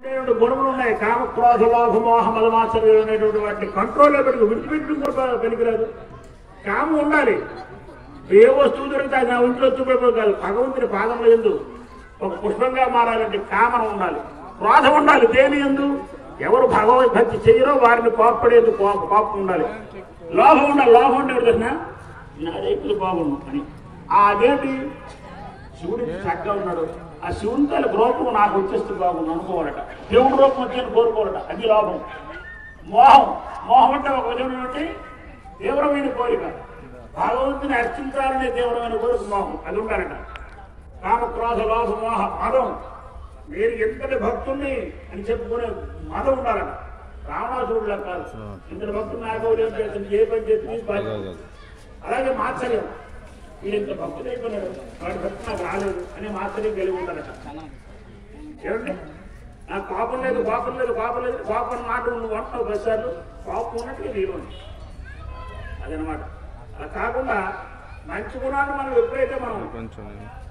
అనేటువంటి గుణములు ఉన్నాయి కామ క్రోధ లోభ మోహ మదమాచర్యం అనేటువంటి వాటిని కంట్రోల్లో పెట్టుకు విడిచిపెట్టడం కూడా పనికిరాదు కామం ఉండాలి ఏ వస్తువు దొరికితే అది నా ఒంట్లో చూపెట్టడం కాదు భగవంతుని పాదంలో ఎందు ఒక పుష్పంగా మారాలంటే కామం ఉండాలి క్రోధం ఉండాలి దేని ఎందు ఎవరు భగవద్భక్తి చేయరో వారిని కోప్పడేది కోప- కోపం ఉండాలి లోభం ఉండాలి లోభం ఉంటే తెలిసిన నా రైతులు బాగుండు అని ఆ అదేంటి శివుడు చక్కగా ఉన్నాడు ఆ శివుని తల్లి రూపం నాకు వచ్చేస్తే బాగుంది అనుకోవాలట దేవుడి రూపం వచ్చేది కోరుకోవాలట అది లోభం మోహం మోహం అంటే ఒక విధమైనటువంటి తీవ్రమైన కోరిక భగవంతుని అర్చించాలనే తీవ్రమైన కోరిక మోహం అది ఉండాలట కామ క్రోధ లోభ మోహ మదం మీరు ఎంతటి భక్తుల్ని అని చెప్పుకునే మదం ఉండాలట రావణాసురుడులా కాదు ఇంతటి భక్తులు నాకు ఏం చేస్తుంది ఏ పని చేస్తుంది ఈ పని అలాగే మాత్సర్యం వీడు ఇంత భక్తులు అయిపోయినాడు వాడి భక్తి నాకు రాలేదు అనే మాత్సర్యం కలిగి ఉంటారట ఏమండి నాకు కోపం లేదు కోపం లేదు కోపం లేదు కోపం మాట నువ్వు అంటున్నావు ప్రతిసార్లు కోపం ఉన్నట్టుగా నీళ్ళు ఉంది అదనమాట అలా కాకుండా మంచి గుణాన్ని మనం ఎప్పుడైతే మనం కొంచెం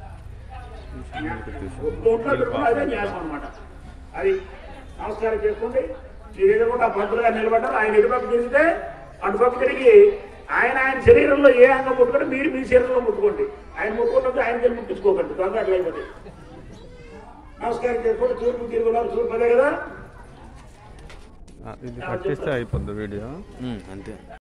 ఒంట్లో పెట్టుకున్నా అదే న్యాసం అనమాట అది నమస్కారం చేసుకోండి మీరు ఎదురుకుండా భద్రగా నిలబడ్డారు ఆయన ఎదురుపక్క తిరిగితే అటుపక్క తిరిగి ఆయన ఆయన శరీరంలో ఏ అంగం ముట్టుకుంటే మీరు మీ శరీరంలో ముట్టుకోండి ఆయన ముట్టుకుంటే ఆయన వెళ్ళి ముట్టించుకోకండి త్వరగా అట్లా అయిపోతాయి నమస్కారం చేసుకోండి తూర్పు తిరుగున్నారు తూర్పు అదే కదా ఇది కట్ చేస్తే అయిపోద్ది వీడియో అంతే